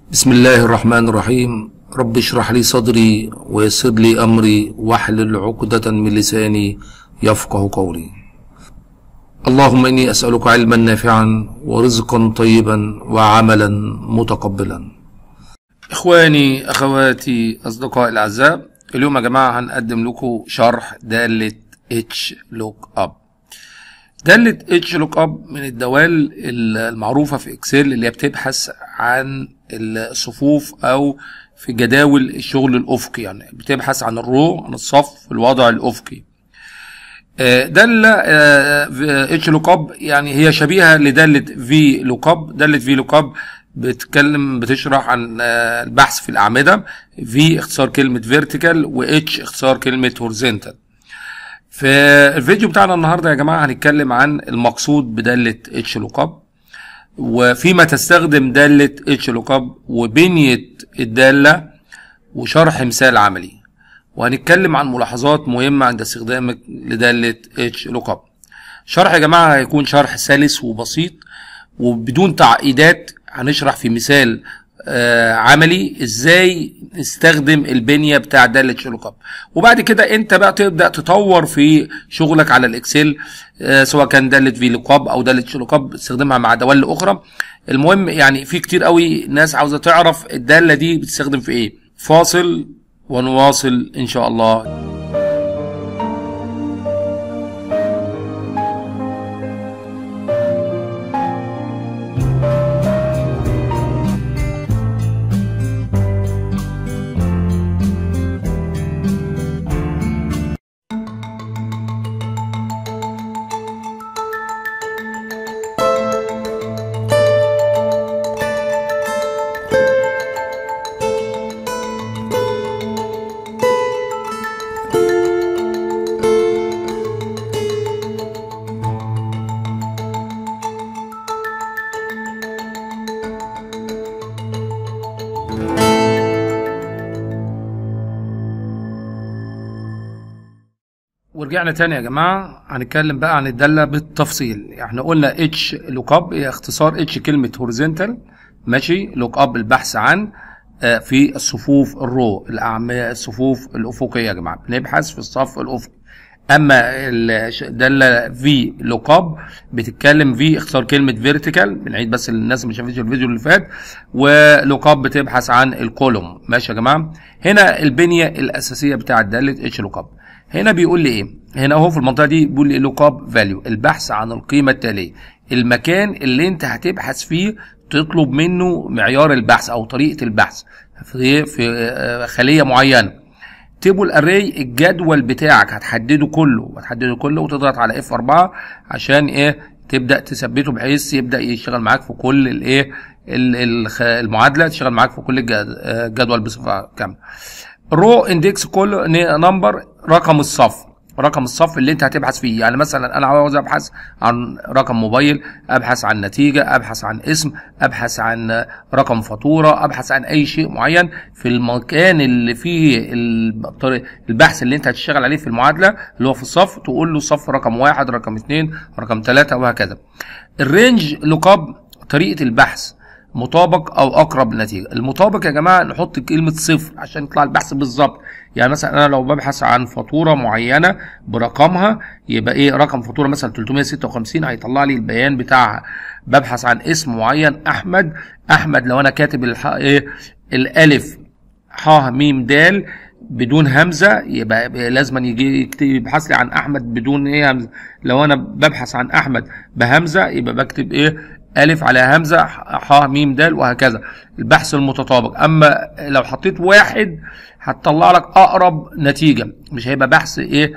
بسم الله الرحمن الرحيم رب اشرح لي صدري ويسر لي أمري واحلل عقدة من لساني يفقه قولي اللهم إني أسألك علما نافعا ورزقا طيبا وعملا متقبلا إخواني أخواتي أصدقائي الأعزاء اليوم يا جماعة هنقدم لكم شرح دالة اتش لوك اب دالة اتش لوك اب من الدوال المعروفة في اكسل اللي هي بتبحث عن الصفوف او في جداول الشغل الافقي يعني بتبحث عن الرو عن الصف في الوضع الافقي دالة اتش لوك اب يعني هي شبيهة لدالة في لوك اب دالة في لوك اب بتتكلم بتشرح عن البحث في الأعمدة في اختصار كلمة فيرتيكال واتش اختصار كلمة هورزنتال في الفيديو بتاعنا النهارده يا جماعه هنتكلم عن المقصود بداله اتش لوك اب وفيما تستخدم داله اتش لوك اب وبنيه الداله وشرح مثال عملي وهنتكلم عن ملاحظات مهمه عند استخدامك لداله اتش لوك اب شرح يا جماعه هيكون شرح سلس وبسيط وبدون تعقيدات هنشرح في مثال آه عملي ازاي نستخدم البنيه بتاع داله شلوك اب وبعد كده انت بقى تبدا تطور في شغلك على الاكسل آه سواء كان داله في لوك اب او داله شلوك اب تستخدمها مع دوال اخرى المهم يعني في كتير قوي ناس عاوزه تعرف الداله دي بتستخدم في ايه فاصل ونواصل ان شاء الله ورجعنا تاني يا جماعة هنتكلم بقى عن الدالة بالتفصيل احنا قلنا اتش لوك اب هي اختصار اتش كلمة هوريزونتال ماشي لوك اب البحث عن آه في الصفوف الرو الأعمدة الصفوف الأفقية يا جماعة بنبحث في الصف الأفقي أما الدالة في لوك اب بتتكلم في اختصار كلمة فيرتيكال بنعيد بس للناس اللي شافتش الفيديو اللي فات ولوك اب بتبحث عن الكولوم ماشي يا جماعة هنا البنية الأساسية بتاعة دالة اتش لوك اب هنا بيقول لي ايه هنا اهو في المنطقه دي بيقول لي لوك اب فاليو البحث عن القيمه التاليه المكان اللي انت هتبحث فيه تطلب منه معيار البحث او طريقه البحث في في خليه معينه تيبل اري الجدول بتاعك هتحدده كله هتحدده كله وتضغط على اف 4 عشان ايه تبدا تثبته بحيث يبدا يشتغل معاك في كل الايه المعادله تشتغل معاك في كل الجدول بصفه كامله رو اندكس كل نمبر رقم الصف رقم الصف اللي انت هتبحث فيه يعني مثلا انا عاوز ابحث عن رقم موبايل ابحث عن نتيجه ابحث عن اسم ابحث عن رقم فاتوره ابحث عن اي شيء معين في المكان اللي فيه البحث اللي انت هتشتغل عليه في المعادله اللي هو في الصف تقول له صف رقم واحد رقم اثنين رقم ثلاثه وهكذا الرينج لوك اب طريقه البحث مطابق او اقرب للنتيجه المطابق يا جماعه نحط كلمه صفر عشان يطلع البحث بالظبط يعني مثلا انا لو ببحث عن فاتوره معينه برقمها يبقى ايه رقم فاتوره مثلا 356 هيطلع لي البيان بتاعها ببحث عن اسم معين احمد احمد لو انا كاتب الح... ايه الالف ح م د بدون همزه يبقى لازم يجي يبحث لي عن احمد بدون ايه همزه لو انا ببحث عن احمد بهمزه يبقى بكتب ايه ألف على همزة ح م د وهكذا البحث المتطابق أما لو حطيت واحد هتطلع لك أقرب نتيجة مش هيبقى بحث إيه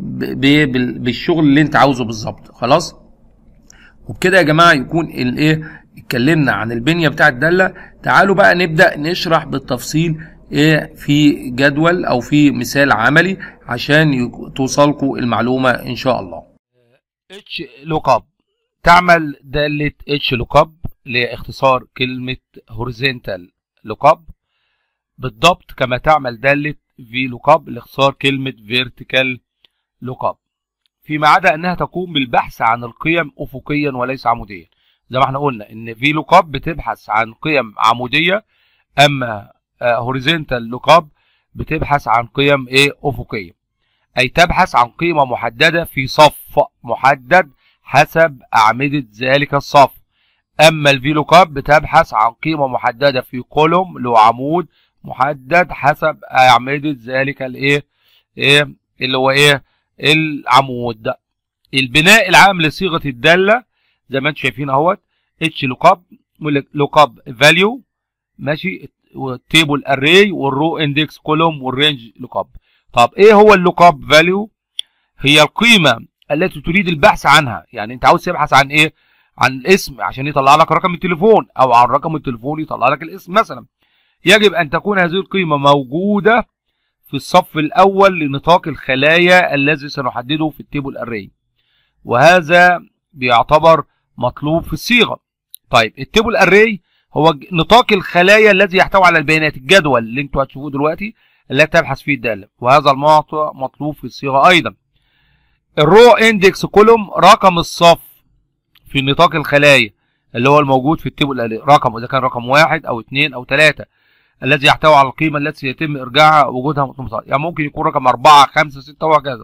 بالشغل اللي أنت عاوزه بالظبط خلاص وبكده يا جماعة يكون الإيه اتكلمنا عن البنية بتاع الدالة تعالوا بقى نبدأ نشرح بالتفصيل ايه في جدول او في مثال عملي عشان توصلكم المعلومة ان شاء الله اتش لوك اب تعمل دالة اتش لوك اب لاختصار كلمة هوريزونتال لوك اب بالضبط كما تعمل دالة في لوك اب لاختصار كلمة فيرتيكال لوك اب فيما عدا انها تقوم بالبحث عن القيم افقيا وليس عموديا زي ما احنا قلنا ان في لوك اب بتبحث عن قيم عموديه اما هوريزونتال لوك اب بتبحث عن قيم ايه افقيه اي تبحث عن قيمه محدده في صف محدد حسب اعمده ذلك الصف اما الفي لوك اب بتبحث عن قيمه محدده في كولوم اللي هو عمود محدد حسب اعمده ذلك الايه ايه اللي هو ايه العمود ده البناء العام لصيغه الداله زي ما انتم شايفين اهوت اتش لوك اب لوك اب فاليو ماشي والتيبل اري والرو اندكس كولوم والرينج لوك اب طب ايه هو اللوك اب فاليو هي القيمه التي تريد البحث عنها يعني انت عاوز تبحث عن ايه عن الاسم عشان يطلع لك رقم التليفون او عن رقم التليفون يطلع لك الاسم مثلا يجب ان تكون هذه القيمه موجوده في الصف الاول لنطاق الخلايا الذي سنحدده في التيبل اري وهذا بيعتبر مطلوب في الصيغه طيب التيبل اري هو نطاق الخلايا الذي يحتوي على البيانات الجدول اللي انتوا هتشوفوه دلوقتي التي تبحث فيه الداله وهذا المعطى مطلوب في الصيغه ايضا الرو اندكس كولوم رقم الصف في نطاق الخلايا اللي هو الموجود في التيبل الاري رقم اذا كان رقم واحد او اثنين او ثلاثه الذي يحتوي على القيمه التي يتم ارجاعها وجودها مطلوب يعني ممكن يكون رقم أربعة خمسة ستة وهكذا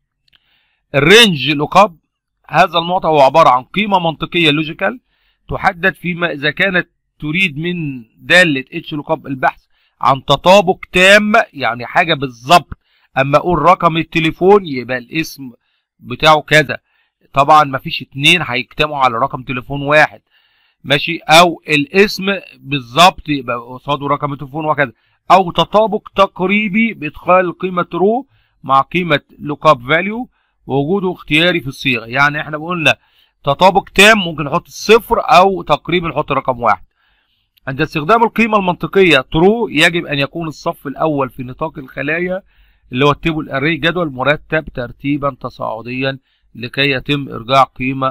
الرينج لوك اب هذا المعطى هو عباره عن قيمه منطقيه لوجيكال تحدد فيما اذا كانت تريد من داله اتش لوك اب البحث عن تطابق تام يعني حاجه بالظبط اما اقول رقم التليفون يبقى الاسم بتاعه كذا طبعا مفيش اتنين هيجتمعوا على رقم تليفون واحد ماشي او الاسم بالظبط يبقى قصاده رقم التليفون وكذا او تطابق تقريبي بادخال قيمه رو مع قيمه لوك اب فاليو ووجوده اختياري في الصيغه يعني احنا قلنا تطابق تام ممكن نحط الصفر او تقريبا نحط رقم واحد عند استخدام القيمه المنطقيه ترو يجب ان يكون الصف الاول في نطاق الخلايا اللي هو التيبل اري جدول مرتب ترتيبا تصاعديا لكي يتم ارجاع قيمه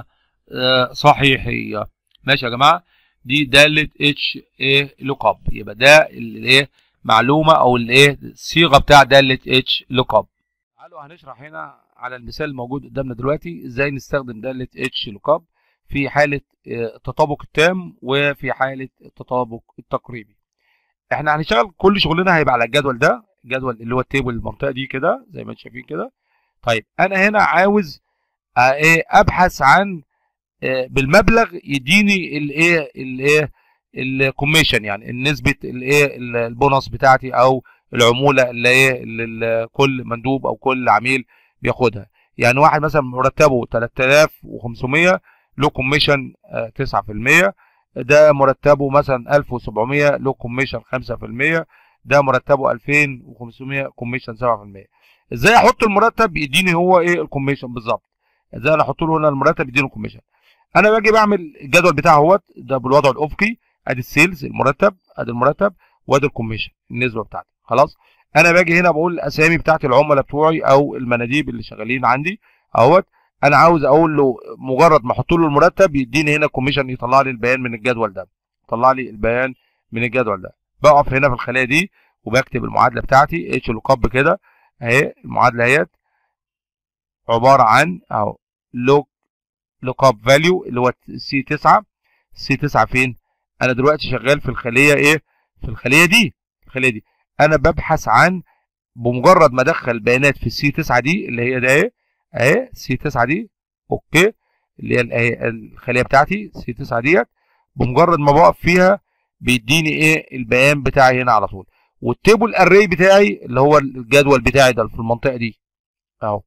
صحيحيه ماشي يا جماعه دي داله اتش ايه لوك اب يبقى ده الايه معلومه او الايه الصيغه بتاع داله اتش لوك اب تعالوا هنشرح هنا على المثال الموجود قدامنا دلوقتي ازاي نستخدم داله اتش لوك اب في حاله التطابق التام وفي حاله التطابق التقريبي احنا هنشتغل كل شغلنا هيبقى على الجدول ده الجدول اللي هو التيبل المنطقه دي كده زي ما انتم شايفين كده طيب انا هنا عاوز ايه ابحث عن بالمبلغ يديني الايه الايه الكوميشن يعني نسبه الايه البونص بتاعتي او العموله اللي ايه اللي كل مندوب او كل عميل بياخدها يعني واحد مثلا مرتبه 3500 له كوميشن 9% ده مرتبه مثلا 1700 له كوميشن 5% ده مرتبه 2500 كوميشن 7% ازاي احط المرتب يديني هو ايه الكوميشن بالظبط ازاي انا احط له هنا المرتب يديني الكوميشن انا باجي بعمل الجدول بتاعه اهوت ده بالوضع الافقي ادي السيلز المرتب ادي المرتب وادي الكوميشن النسبه بتاعتي خلاص انا باجي هنا بقول الاسامي بتاعت العملاء بتوعي او المناديب اللي شغالين عندي اهوت انا عاوز اقول له مجرد ما احط له المرتب يديني هنا كوميشن يطلع لي البيان من الجدول ده يطلع لي البيان من الجدول ده بقف هنا في الخليه دي وبكتب المعادله بتاعتي اتش لوك اب كده اهي المعادله اهيت عباره عن اهو لوك لوك اب فاليو اللي هو سي 9 سي 9 فين انا دلوقتي شغال في الخليه ايه في الخليه دي الخليه دي انا ببحث عن بمجرد ما ادخل بيانات في السي 9 دي اللي هي ده ايه اهي سي 9 دي اوكي اللي هي الخليه بتاعتي سي 9 ديت بمجرد ما بقف فيها بيديني ايه البيان بتاعي هنا على طول والتيبل اري بتاعي اللي هو الجدول بتاعي ده في المنطقه دي اهو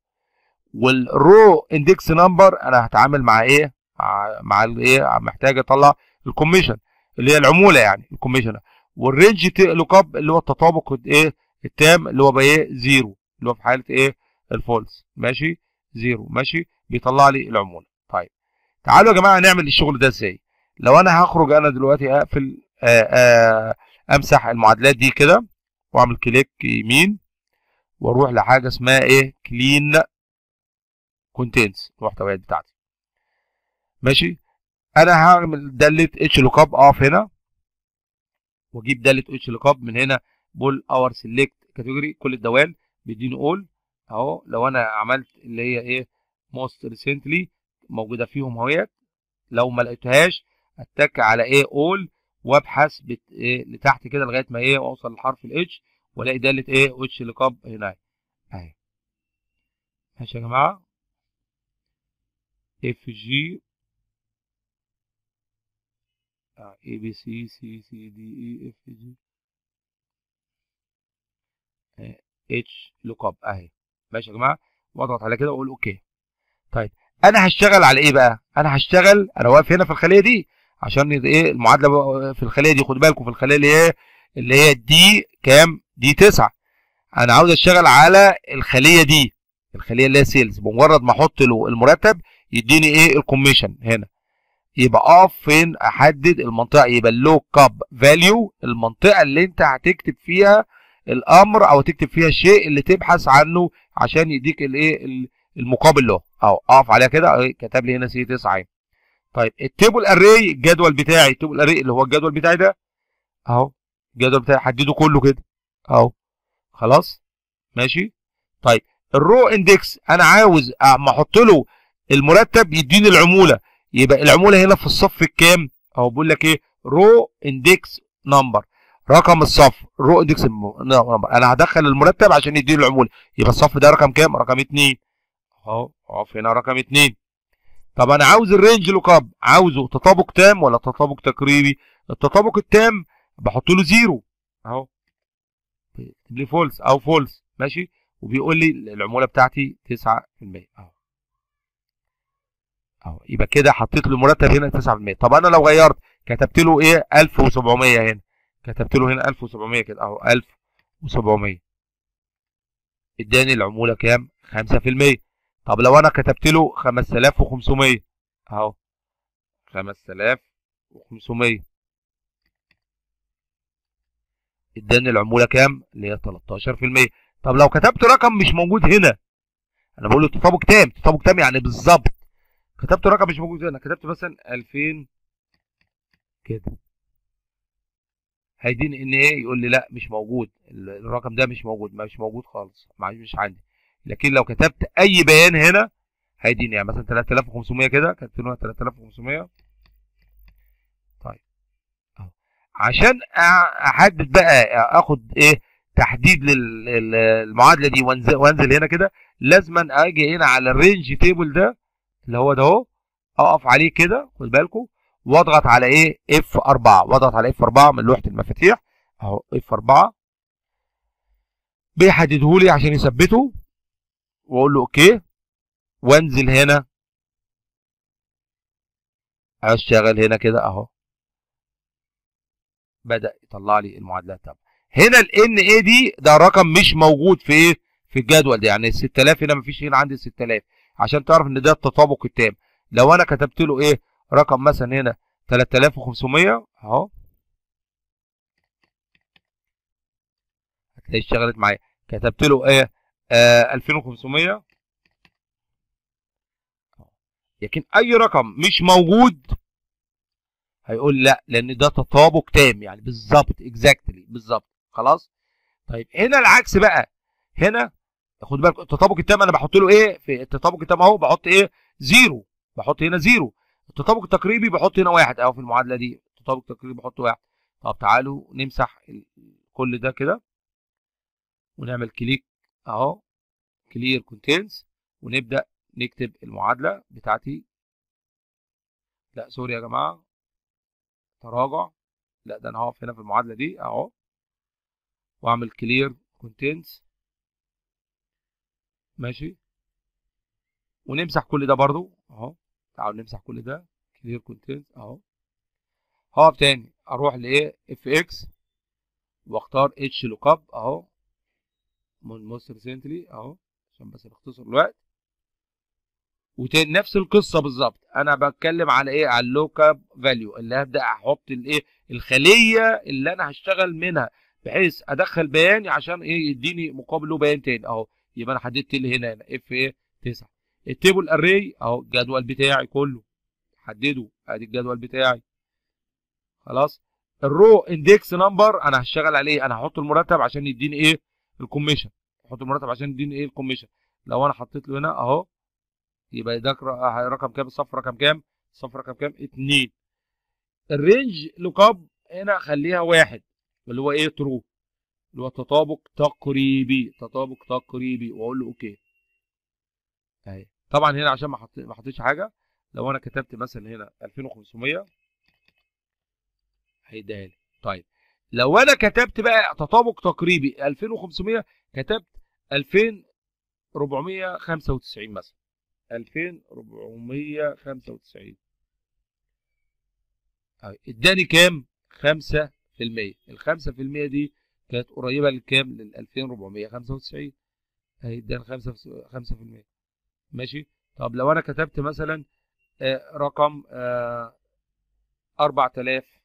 والرو اندكس نمبر انا هتعامل مع ايه مع, مع الايه محتاج اطلع الكوميشن اللي هي العموله يعني الكوميشن والرينج لوك اب اللي هو التطابق ايه التام اللي هو بايه زيرو اللي هو في حاله ايه الفولس ماشي زيرو ماشي بيطلع لي العموله طيب تعالوا يا جماعه نعمل الشغل ده ازاي لو انا هخرج انا دلوقتي اقفل آآ آآ امسح المعادلات دي كده واعمل كليك يمين واروح لحاجه اسمها ايه كلين كونتينز المحتويات بتاعتي ماشي انا هعمل داله اتش لوك اب اقف هنا واجيب داله اتش لوك اب من هنا بقول اور سيلكت كاتيجوري كل الدوال بيديني اول اهو لو انا عملت اللي هي ايه موست ريسنتلي موجوده فيهم اهيت لو ما لقيتهاش اتك على ايه اول وابحث بت... إيه لتحت كده لغايه ما ايه اوصل لحرف الاتش والاقي داله ايه اتش لقب هنا اهي ماشي يا جماعه اف جي اي بي سي سي سي دي اي اف جي اتش لوك اب اهي ماشي يا جماعه واضغط على كده واقول اوكي طيب انا هشتغل على ايه بقى انا هشتغل انا واقف هنا في الخليه دي عشان ايه المعادله في الخليه دي خدوا بالكم في الخليه اللي هي اللي هي دي كام دي 9 انا عاوز اشتغل على الخليه دي الخليه اللي هي سيلز بمجرد ما احط له المرتب يديني ايه الكوميشن هنا يبقى اقف فين احدد المنطقه يبقى اللوك اب فاليو المنطقه اللي انت هتكتب فيها الامر او تكتب فيها الشيء اللي تبحث عنه عشان يديك الايه المقابل له اهو اقف عليها كده كتب لي هنا سي 9 طيب التيبل اري الجدول بتاعي التيبل اري اللي هو الجدول بتاعي ده اهو الجدول بتاعي حدده كله كده اهو خلاص ماشي طيب الرو اندكس انا عاوز اما احط له المرتب يديني العموله يبقى العموله هنا في الصف الكام اهو بيقول لك ايه رو اندكس نمبر رقم الصف رو اندكس نمبر انا هدخل المرتب عشان يديني العموله يبقى الصف ده رقم كام رقم 2 اهو اقف هنا رقم 2 طب انا عاوز الرينج لوك اب عاوزه تطابق تام ولا تطابق تقريبي التطابق التام بحط له زيرو اهو يكتب لي فولس او فولس ماشي وبيقول لي العموله بتاعتي 9% اهو اهو يبقى كده حطيت له مرتب هنا 9% طب انا لو غيرت كتبت له ايه 1700 هنا كتبت له هنا 1700 كده اهو 1700 اداني العموله كام 5% طب لو انا كتبت له 5500 اهو 5500 اداني العموله كام اللي هي 13% طب لو كتبت رقم مش موجود هنا انا بقول له تطابق تام تطابق تام يعني بالظبط كتبت رقم مش موجود هنا كتبت مثلا 2000 كده هيديني ان ايه يقول لي لا مش موجود الرقم ده مش موجود مش موجود خالص مش عندي لكن لو كتبت اي بيان هنا هيديني يعني مثلا 3500 كده كتبت له 3500 طيب اهو عشان احدد بقى اخد ايه تحديد للمعادله دي وانزل, وانزل هنا كده لازما اجي هنا على الرينج تيبل ده اللي هو ده اهو اقف عليه كده خد بالكم واضغط على ايه اف 4 واضغط على اف 4 من لوحه المفاتيح اهو اف 4 بيحدده لي عشان يثبته واقول له اوكي وانزل هنا اشتغل هنا كده اهو بدا يطلع لي المعادلات طب هنا الان اي دي ده رقم مش موجود في ايه في الجدول ده يعني ال 6000 هنا مفيش هنا عندي 6000 عشان تعرف ان ده التطابق التام لو انا كتبت له ايه رقم مثلا هنا 3500 اهو هتلاقي اشتغلت معايا كتبت له ايه آه 2500 لكن اي رقم مش موجود هيقول لا لان ده تطابق تام يعني بالظبط اكزاكتلي بالظبط خلاص طيب هنا العكس بقى هنا خد بالك التطابق التام انا بحط له ايه في التطابق التام اهو بحط ايه زيرو بحط هنا زيرو التطابق التقريبي بحط هنا واحد اهو في المعادله دي التطابق التقريبي بحط واحد طب تعالوا نمسح كل ده كده ونعمل كليك اهو كلير كونتينز ونبدا نكتب المعادله بتاعتي لا سوري يا جماعه تراجع لا ده انا هقف هنا في المعادله دي اهو واعمل كلير كونتينز ماشي ونمسح كل ده برضو اهو تعالوا نمسح كل ده كلير كونتينز اهو هقف تاني اروح لايه اف اكس واختار اتش لوك اب اهو من موست ريسنتلي اهو عشان بس نختصر الوقت وتاني نفس القصه بالظبط انا بتكلم على ايه على اللوك اب فاليو اللي هبدا احط الايه الخليه اللي انا هشتغل منها بحيث ادخل بياني عشان ايه يديني مقابل له بيان تاني اهو يبقى انا حددت لي هنا هنا اف ايه 9 التيبل اري اهو الجدول بتاعي كله حدده ادي الجدول بتاعي خلاص الرو اندكس نمبر انا هشتغل عليه انا هحط المرتب عشان يديني ايه الكوميشن احط المرتب عشان يديني ايه الكوميشن لو انا حطيت له هنا اهو يبقى ده رقم كام الصف رقم كام الصف رقم كام 2 الرينج لوك اب هنا خليها واحد اللي هو ايه ترو اللي هو تطابق تقريبي تطابق تقريبي واقول له اوكي اهي طبعا هنا عشان ما حط... ما حطيتش حاجه لو انا كتبت مثلا هنا 2500 هيديها لي طيب لو انا كتبت بقى تطابق تقريبي 2500 كتبت 2495 مثلا 2495 اداني كام 5% ال 5% دي كانت قريبه لكام لل 2495 هيداني 5 5% ماشي طب لو انا كتبت مثلا آه رقم آه 4000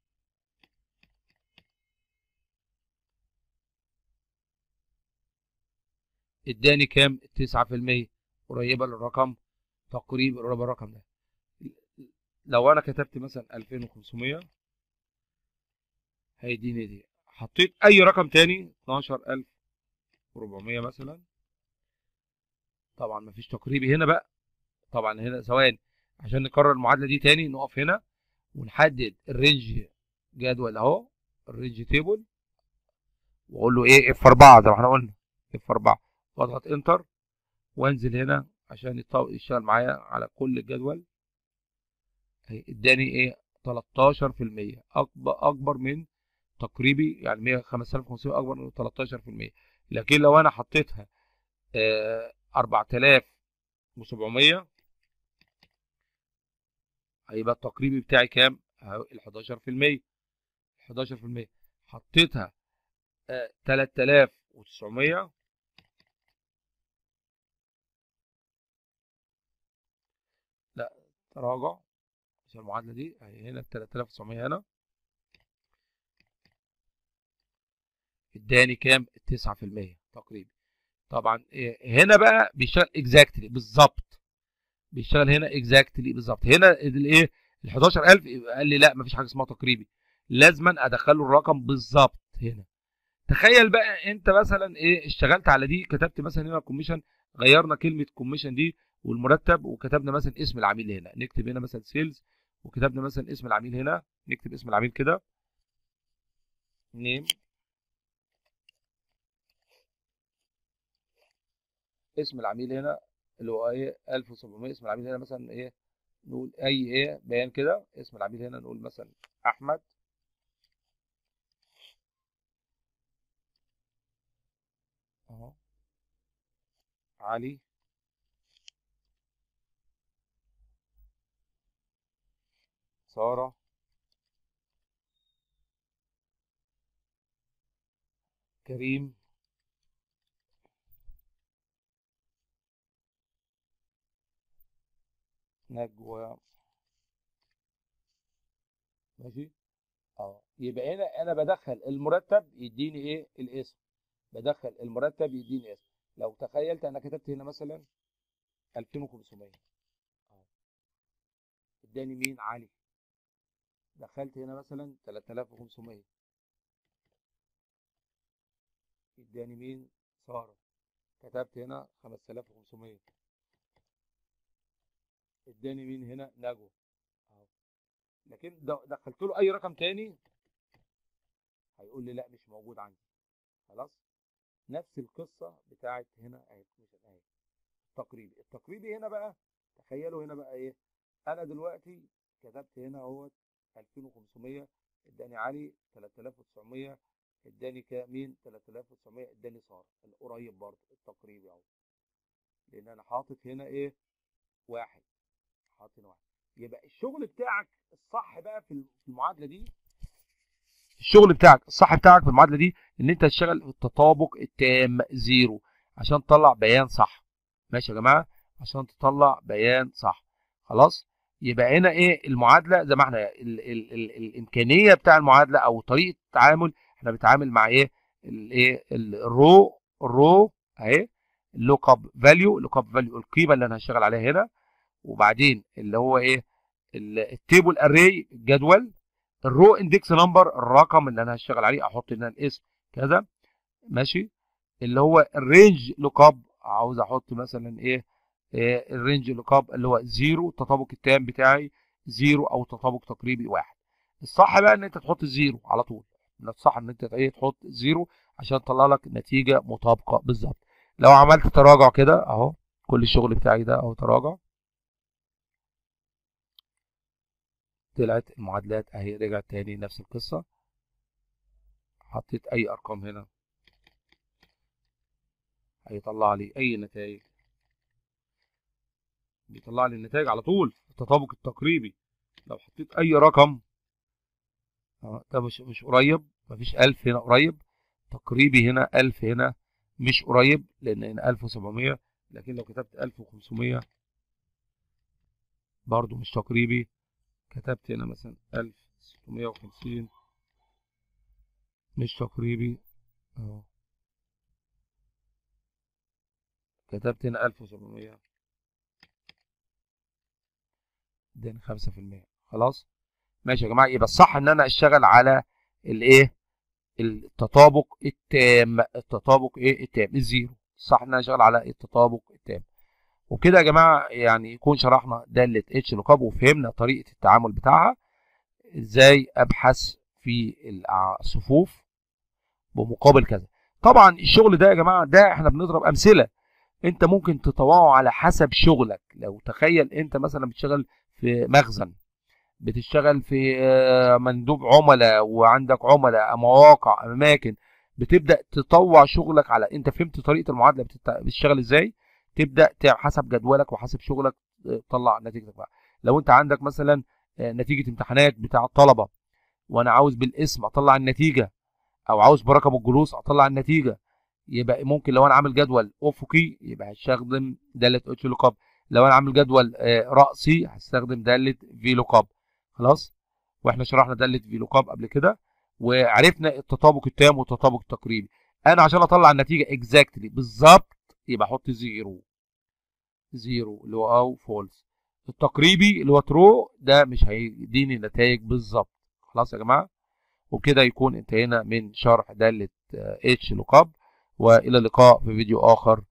اداني كام 9% قريبه للرقم تقريبا قريبه الرقم ده لو انا كتبت مثلا 2500 هيديني دي حطيت اي رقم تاني 12400 مثلا طبعا مفيش تقريبي هنا بقى طبعا هنا ثواني عشان نكرر المعادله دي تاني نقف هنا ونحدد الرينج جدول اهو الرينج تيبل واقول له ايه اف 4 زي ما احنا قلنا اف 4 واضغط انتر وانزل هنا عشان يشتغل معايا على كل الجدول اداني ايه 13% اكبر اكبر من تقريبي يعني 100 5500 اكبر من 13% لكن لو انا حطيتها آه 4700 هيبقى التقريبي بتاعي كام؟ ال 11% 11% حطيتها آه 3900 لا تراجع عشان المعادله دي اهي هنا 3900 هنا اداني كام 9% تقريبا طبعا هنا بقى بيشتغل اكزاكتلي بالظبط بيشتغل هنا اكزاكتلي بالظبط هنا الايه ال 11000 قال لي لا مفيش حاجه اسمها تقريبي لازما ادخله الرقم بالظبط هنا تخيل بقى انت مثلا ايه اشتغلت على دي كتبت مثلا هنا كوميشن غيرنا كلمه كوميشن دي والمرتب وكتبنا مثلا اسم العميل هنا نكتب هنا مثلا سيلز وكتبنا مثلا اسم العميل هنا نكتب اسم العميل كده نيم اسم العميل هنا اللي هو ايه 1700 اسم العميل هنا مثلا ايه نقول اي ايه بيان كده اسم العميل هنا نقول مثلا احمد اهو علي سارة كريم نجوى ماشي اه يبقى هنا انا بدخل المرتب يديني ايه الاسم بدخل المرتب يديني اسم لو تخيلت انا كتبت هنا مثلا 2500 اه اداني مين علي دخلت هنا مثلا 3500 اداني مين سارة كتبت هنا 5500 اداني مين هنا نجوى اهو لكن دخلت له اي رقم تاني هيقول لي لا مش موجود عندي خلاص نفس القصه بتاعت هنا اهي اهي التقريبي التقريبي هنا بقى تخيلوا هنا بقى ايه انا دلوقتي كتبت هنا اهوت 2500 اداني علي 3900 اداني مين 3900 اداني صار القريب برضه التقريبي اهو لان انا حاطط هنا ايه واحد حاطط هنا واحد يبقى الشغل بتاعك الصح بقى في المعادله دي الشغل بتاعك الصح بتاعك في المعادله دي ان انت تشتغل في التطابق التام زيرو عشان تطلع بيان صح ماشي يا جماعه عشان تطلع بيان صح خلاص يبقى هنا ايه المعادله زي ما احنا ال ال ال الامكانيه بتاع المعادله او طريقه التعامل احنا بنتعامل مع ايه الايه الرو الرو اهي اللوك اب فاليو اللوك اب فاليو القيمه اللي انا هشتغل عليها هنا وبعدين اللي هو ايه التيبل اري الجدول الرو اندكس نمبر الرقم اللي انا هشتغل عليه احط هنا الاسم كذا ماشي اللي هو الرينج لوك اب عاوز احط مثلا ايه, إيه الرينج لوك اب اللي هو زيرو التطابق التام بتاعي زيرو او تطابق تقريبي واحد الصح بقى ان انت تحط الزيرو على طول الصح ان انت ايه تحط زيرو عشان تطلع لك نتيجه مطابقه بالظبط لو عملت تراجع كده اهو كل الشغل بتاعي ده اهو تراجع طلعت المعادلات اهي رجعت تاني نفس القصه حطيت اي ارقام هنا هيطلع لي اي نتائج بيطلع لي النتائج على طول التطابق التقريبي لو حطيت اي رقم اه ده مش مش قريب مفيش 1000 هنا قريب تقريبي هنا 1000 هنا مش قريب لان هنا 1700 لكن لو كتبت 1500 برضو مش تقريبي كتبت هنا مثلا 1650 مش تقريبي اهو كتبت هنا 1700 اداني 5% خلاص ماشي يا جماعه يبقى الصح ان انا اشتغل على الايه التطابق التام التطابق ايه التام الزيرو صح ان انا اشتغل على التطابق التام وكده يا جماعه يعني يكون شرحنا داله اتش لوكاب وفهمنا طريقه التعامل بتاعها ازاي ابحث في الصفوف بمقابل كذا طبعا الشغل ده يا جماعه ده احنا بنضرب امثله انت ممكن تطوعه على حسب شغلك لو تخيل انت مثلا بتشتغل في مخزن بتشتغل في مندوب عملاء وعندك عملاء مواقع اماكن بتبدا تطوع شغلك على انت فهمت طريقه المعادله بتشتغل ازاي تبدا حسب جدولك وحسب شغلك تطلع نتيجتك بقى لو انت عندك مثلا نتيجه امتحانات بتاع الطلبه وانا عاوز بالاسم اطلع النتيجه او عاوز برقم الجلوس اطلع النتيجه يبقى ممكن لو انا عامل جدول افقي يبقى هستخدم داله اتش لوك اب لو انا عامل جدول راسي هستخدم داله في لوك اب خلاص واحنا شرحنا داله في لوك اب قبل كده وعرفنا التطابق التام والتطابق التقريبي انا عشان اطلع النتيجه اكزاكتلي بالظبط يبقى احط زيرو زيرو اللي هو او فولس التقريبي اللي هو ترو ده مش هيديني نتائج بالظبط خلاص يا جماعه وبكده يكون انتهينا من شرح داله اتش لوك اب والى اللقاء في فيديو اخر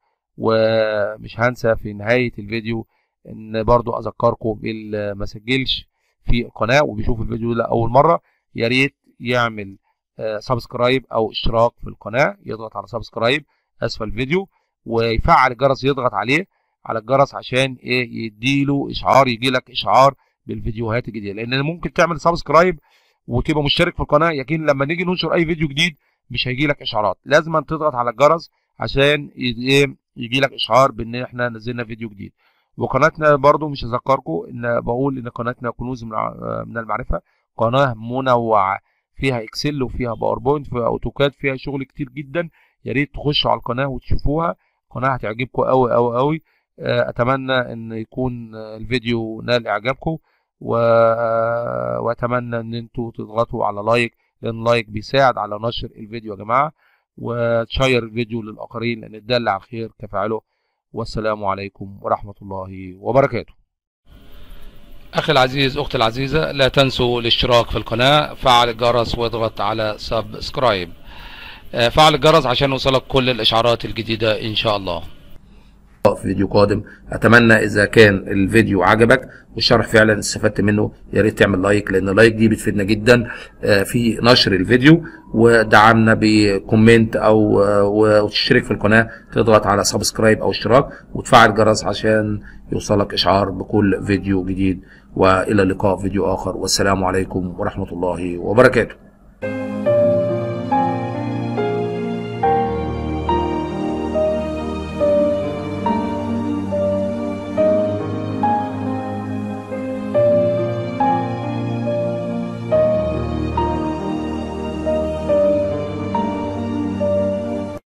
ومش هنسى في نهايه الفيديو ان برضو اذكركم باللي ما سجلش في القناه وبيشوف الفيديو ده اول مره يا ريت يعمل سبسكرايب او اشتراك في القناه يضغط على سبسكرايب اسفل الفيديو ويفعل الجرس يضغط عليه على الجرس عشان ايه يديله اشعار يجي لك اشعار بالفيديوهات الجديده لان ممكن تعمل سبسكرايب وتبقى مشترك في القناه لكن لما نيجي ننشر اي فيديو جديد مش هيجي لك اشعارات لازم تضغط على الجرس عشان يجي لك اشعار بان احنا نزلنا فيديو جديد وقناتنا برضو مش هذكركم ان بقول ان قناتنا كنوز من المعرفه قناه منوعه فيها اكسل وفيها باوربوينت فيها اوتوكاد فيها شغل كتير جدا يا ريت تخشوا على القناه وتشوفوها قناه هتعجبكم قوي قوي قوي اتمنى ان يكون الفيديو نال اعجابكم واتمنى ان انتوا تضغطوا على لايك لان لايك بيساعد على نشر الفيديو يا جماعه وتشير الفيديو للاخرين لان الدال على الخير كفاعله والسلام عليكم ورحمه الله وبركاته أخي العزيز أختي العزيزة لا تنسوا الاشتراك في القناة فعل الجرس واضغط على سبسكرايب فعل الجرس عشان يوصلك كل الإشعارات الجديدة إن شاء الله في فيديو قادم اتمنى اذا كان الفيديو عجبك والشرح فعلا استفدت منه يا ريت تعمل لايك لان اللايك دي بتفيدنا جدا في نشر الفيديو ودعمنا بكومنت او وتشترك في القناه تضغط على سبسكرايب او اشتراك وتفعل الجرس عشان يوصلك اشعار بكل فيديو جديد والى اللقاء في فيديو اخر والسلام عليكم ورحمه الله وبركاته